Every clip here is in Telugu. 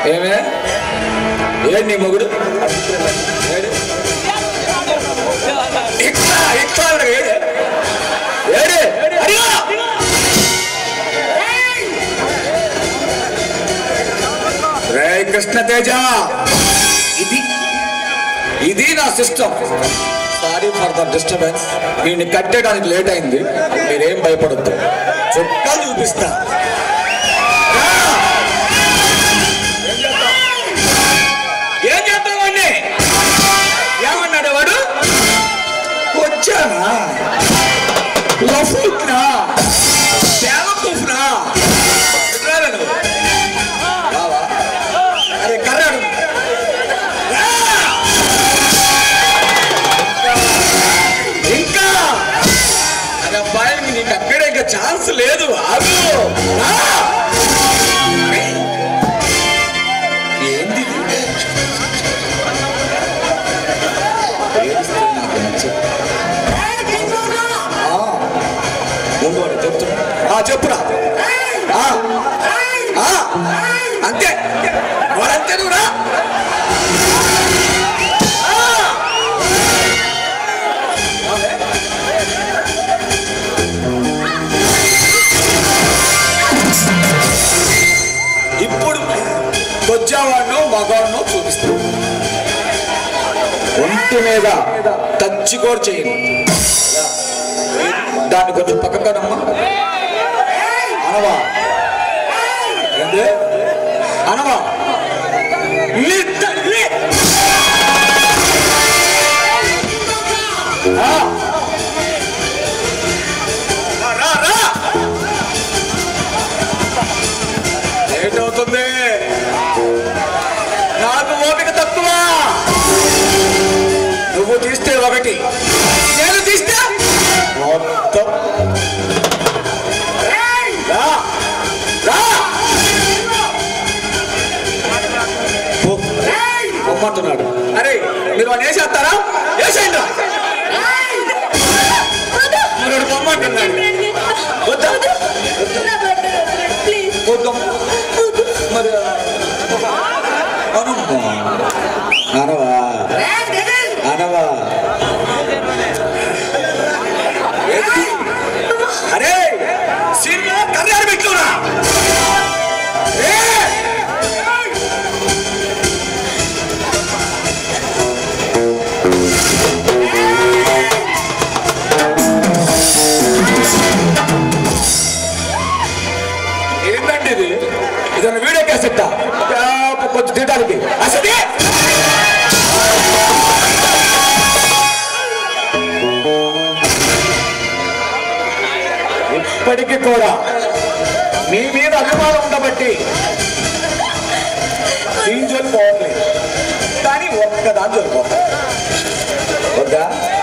ఏమే ఏడు నీ మొగుడు ఏడు ఇట్లా ఇట్లా అన్నాడు, ఏడు ఏడు అడిగా రే కృష్ణ తేజ ఇది ఇది నా system sorry for the disturbance వీడిని కట్టడానికి లేట్ అయింది మీరేం భయపడద్దు చుట్టా చూపిస్తా రా! ఏం చేద్దామండి ఏమన్నాడు వాడు వచ్చానా లఫూట్నా దేవకూఫ్నా ఎట్లా నువ్వు రావా? అరే కర్రాడు రా! ఇంకా అరే అబ్బాయి నీకు అక్కడే ఇంకా ఛాన్స్ లేదు ఆగు రా! ఏంది ఇది? ఏడుస్తే నాకు నచ్చదు. ఆ, ముందు వాడు చెప్తున్నా ఆ, చెప్పురా ఆ, ఆ, అంతే వాడంతే నువ్వురా ఇప్పుడు కొచ్చావాడినో మగవాడినో చూపిస్తాను ఒంటి మీద టచ్ కూడా చేయను దాన్ని కొంచెం పక్కకనమ్మా అనవా ఏంది అనవా నీ తల్లి! ఆ. రా, రా, రా. లేట్ అవుతుంది నాకు ఓపిక తక్కువ నువ్వు తీస్తే ఒకటి నేను తీస్తే మొత్తం రా, రా. పో. పొమ్మంటున్నాడు అరే మీరు వాడిని వేసేస్తారా వేసేయండి రా. మరి వాడు పొమ్మంటున్నాడు వద్దా వద్దాం మరి అనమ్మా అనవా అనవా ఏంటి? అరే సినిమా కర్యాలు పెట్టుకురా ఏంటండి ఇది ఇదన్న వీడియో క్యాసెట్ కొంచెం తీయడానికి అసలు ఇప్పటికీ కూడా మీ మీద అభిమానం ఉండబట్టి దీంజోలు పోవట్లేదు కానీ ఒక్కదాని దొరిపోతా వద్దా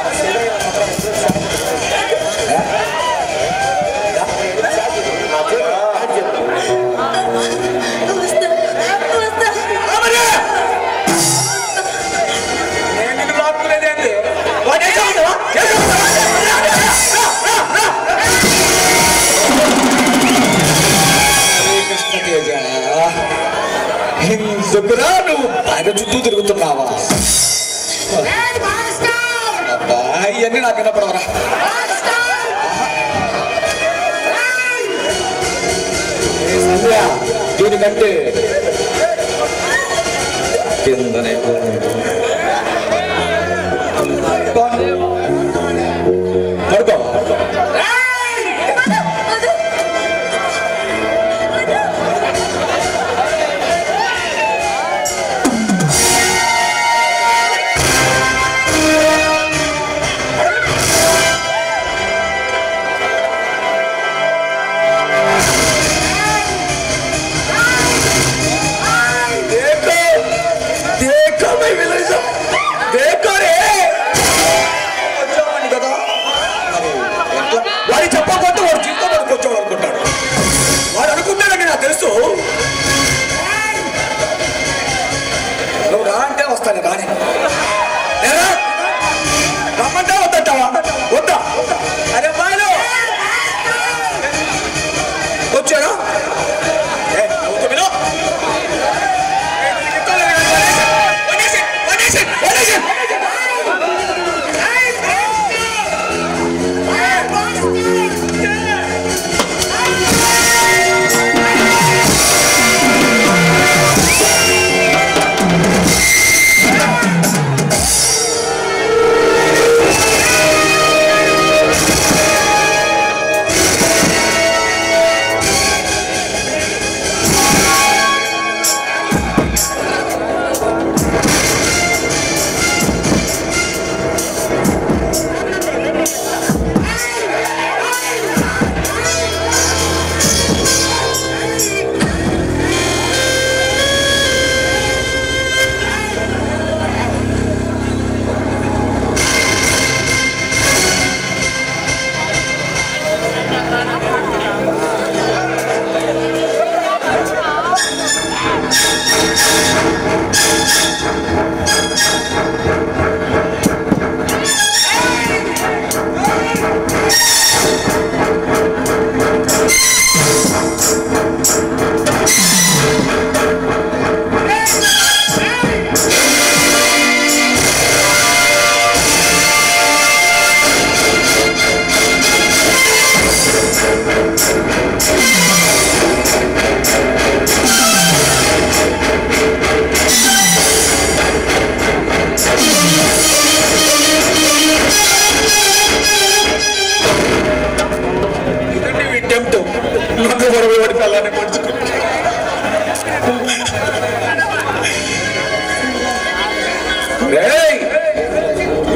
ఏ? అమరే! నేను నిన్ను లాక్కునేదేంటి? వాడు ఏం చేస్తావా? ఏం చేస్తావా? రా, రా, రా, రా, రా. హరే కృష్ణ తేజ ఎందుకురా నువ్వు ఆయన చుట్టూ తిరుగుతున్నావా అబ్బా ఇవన్నీ నాకు వినపడవరా ఏ సంధ్య దీనికంటే కిందనే పడుకో देखो देखो मैं विलन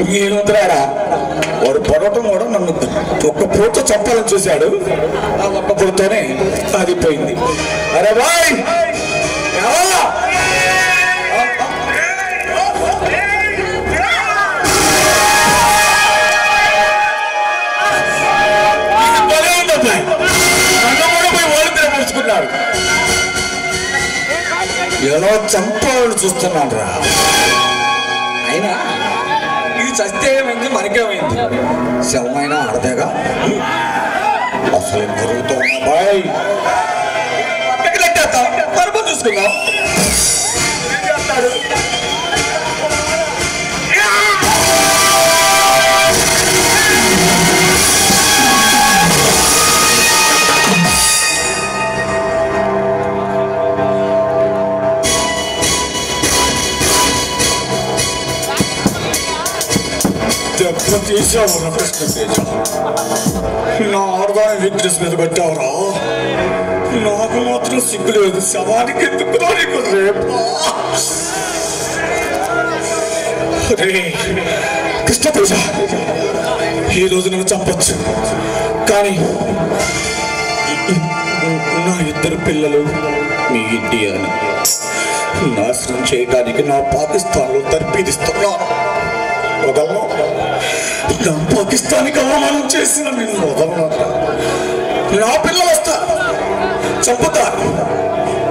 ఏముందిరాడా వాడు పొడవటం కూడా నన్ను ఒక్క పూట చంపాలని చూశాడు ఆ ఒక్క పూటతోనే అది పోయింది అరే బాయ్ ఎవరా? ఇది భలే ఉంది అబ్బాయి. నన్ను కూడా పోయి వాళ్ళిద్దరే ముడుచుకున్నారు ఎలా చంపాలని చూస్తున్నాడు రా అయినా ఇది చస్తే ఏమైంది మనకేమైంది శవమైన ఆడదేగా అసలు ఏం జరుగుతుంది అబ్బాయి పక్కకి నెట్టేద్దాం. పరుపు చూసుకుందాం ఏం చేస్తాడు? దెబ్బ తీసావు నా కృష్ణ తేజ నా ఆడదాని వీక్నెస్ మీద పెట్టావురా నాకు మాత్రం సిగ్గు లేదు శవానికి ఎందుకు రా నీకు రేపు రే కృష్ణ తేజ ఈ రోజు నన్ను చంపొచ్చు కానీ నా ఇద్దరు పిల్లలు మీ ఇండియాని నాశనం చేయడానికి నా పాకిస్తాన్లో తర్పీదిస్తున్నాను వదలను నా పాకిస్తాన్కి అవమానం చేసిన నేను వదలను నా పిల్లలు వస్తారు చంపుతారు